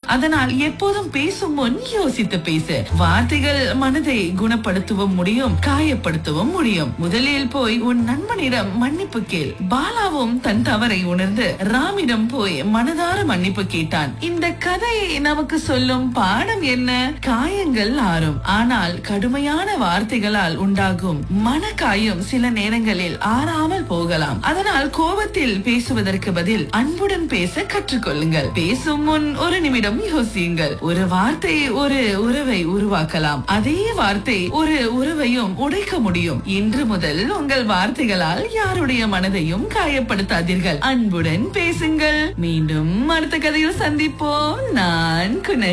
அதனால் எப்போதும் பேசும் முன் யோசித்து பேசு வார்த்தைகள் மனதை குணப்படுத்தவும் முடியும் காயப்படுத்தவும் முடியும் முதலில் போய் உன் நண்பனிடம் மன்னிப்பு கேள் பாலாவும் தன் தவறை உணர்ந்து ராமிடம் போய் மனதார மன்னிப்பு கேட்டான் இந்த கதை நமக்கு சொல்லும் பாடம் என்ன காயங்கள் ஆறும் ஆனால் கடுமையான வார்த்தைகளால் உண்டாகும் மனக்காயம் சில நேரங்களில் ஆறாமல் போகலாம் அதனால் கோபத்தில் பேசுவதற்கு பதில் அன்புடன் பேச கற்றுக்கொள்ளுங்கள் பேசும் முன் ஒரு நிமிடம் யோசியுங்கள் ஒரு வார்த்தை ஒரு உறவை உருவாக்கலாம் அதே வார்த்தை ஒரு உறவையும் உடைக்க முடியும் இன்று முதல் உங்கள் வார்த்தைகளால் யாருடைய மனதையும் காயப்படுத்தாதீர்கள் அன்புடன் பேசுங்கள் மீண்டும் அடுத்த கதையில் சந்திப்போம் நான் குண